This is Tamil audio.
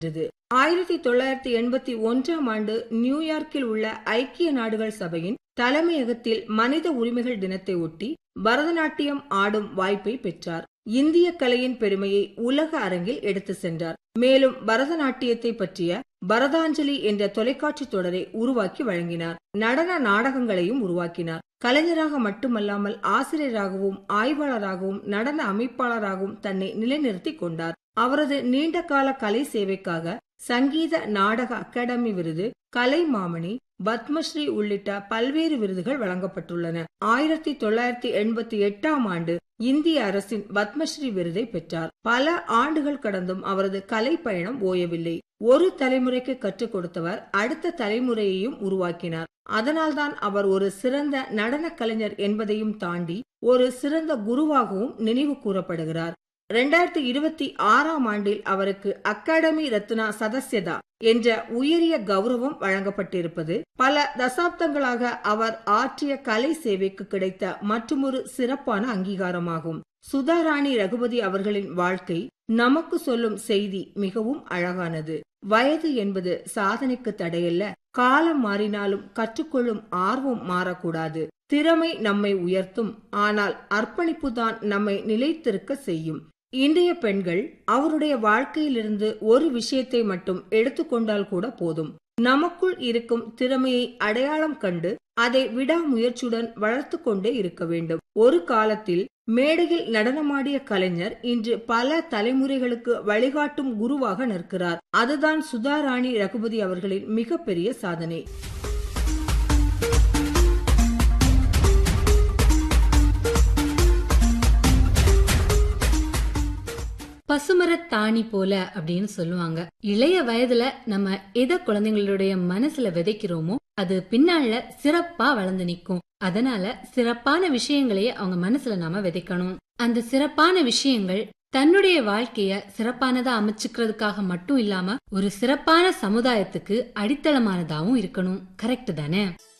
இருந்தது ஆயிரத்தி தொள்ளாயிரத்தி எண்பத்தி ஒன்றாம் ஆண்டு நியூயார்க்கில் உள்ள ஐக்கிய நாடுகள் சபையின் தலைமையகத்தில் மனித உரிமைகள் தினத்தை ஒட்டி பரதநாட்டியம் ஆடும் வாய்ப்பை பெற்றார் இந்திய கலையின் பெருமையை உலக அரங்கில் எடுத்து சென்றார் மேலும் பரதநாட்டியத்தை பற்றிய பரதாஞ்சலி என்ற தொலைக்காட்சி தொடரை உருவாக்கி வழங்கினார் நடன நாடகங்களையும் உருவாக்கினார் கலைஞராக மட்டுமல்லாமல் ஆசிரியராகவும் ஆய்வாளராகவும் நடன அமைப்பாளராகவும் தன்னை நிலைநிறுத்திக் கொண்டார் அவரது நீண்டகால கலை சேவைக்காக சங்கீத நாடக அகாடமி விருது கலைமாமணி பத்மஸ்ரீ உள்ளிட்ட பல்வேறு விருதுகள் வழங்கப்பட்டுள்ளன ஆயிரத்தி தொள்ளாயிரத்தி எண்பத்தி எட்டாம் ஆண்டு இந்திய அரசின் பத்மஸ்ரீ விருதை பெற்றார் பல ஆண்டுகள் கடந்தும் அவரது கலை பயணம் ஓயவில்லை ஒரு தலைமுறைக்கு கற்றுக் கொடுத்தவர் அடுத்த தலைமுறையையும் உருவாக்கினார் அதனால்தான் அவர் ஒரு சிறந்த நடன கலைஞர் என்பதையும் தாண்டி ஒரு சிறந்த குருவாகவும் நினைவு கூறப்படுகிறார் இரண்டாயிரத்தி இருபத்தி ஆறாம் ஆண்டில் அவருக்கு அகாடமி ரத்னா சதஸ்யதா என்ற உயரிய கௌரவம் வழங்கப்பட்டிருப்பது பல தசாப்தங்களாக அவர் ஆற்றிய கலை சேவைக்கு கிடைத்த மற்றொரு சிறப்பான அங்கீகாரமாகும் சுதாராணி ரகுபதி அவர்களின் வாழ்க்கை நமக்கு சொல்லும் செய்தி மிகவும் அழகானது வயது என்பது சாதனைக்கு தடையல்ல காலம் மாறினாலும் கற்றுக்கொள்ளும் ஆர்வம் மாறக்கூடாது திறமை நம்மை உயர்த்தும் ஆனால் அர்ப்பணிப்புதான் நம்மை நிலைத்திருக்க செய்யும் இன்றைய பெண்கள் அவருடைய வாழ்க்கையிலிருந்து ஒரு விஷயத்தை மட்டும் எடுத்துக்கொண்டால் கூட போதும் நமக்குள் இருக்கும் திறமையை அடையாளம் கண்டு அதை விடாமுயற்சியுடன் வளர்த்து கொண்டே இருக்க வேண்டும் ஒரு காலத்தில் மேடையில் நடனமாடிய கலைஞர் இன்று பல தலைமுறைகளுக்கு வழிகாட்டும் குருவாக நிற்கிறார் அதுதான் சுதாராணி ரகுபதி அவர்களின் மிகப்பெரிய சாதனை பசுமரத் தாணி போல அப்படின்னு சொல்லுவாங்க இளைய வயதுல நம்ம எதை குழந்தைங்களுடைய மனசுல விதைக்கிறோமோ அது பின்னால சிறப்பா வளர்ந்து நிக்கும் அதனால சிறப்பான விஷயங்களையே அவங்க மனசுல நாம விதைக்கணும் அந்த சிறப்பான விஷயங்கள் தன்னுடைய வாழ்க்கைய சிறப்பானதா அமைச்சுக்கிறதுக்காக மட்டும் இல்லாம ஒரு சிறப்பான சமுதாயத்துக்கு அடித்தளமானதாவும் இருக்கணும் கரெக்ட் தானே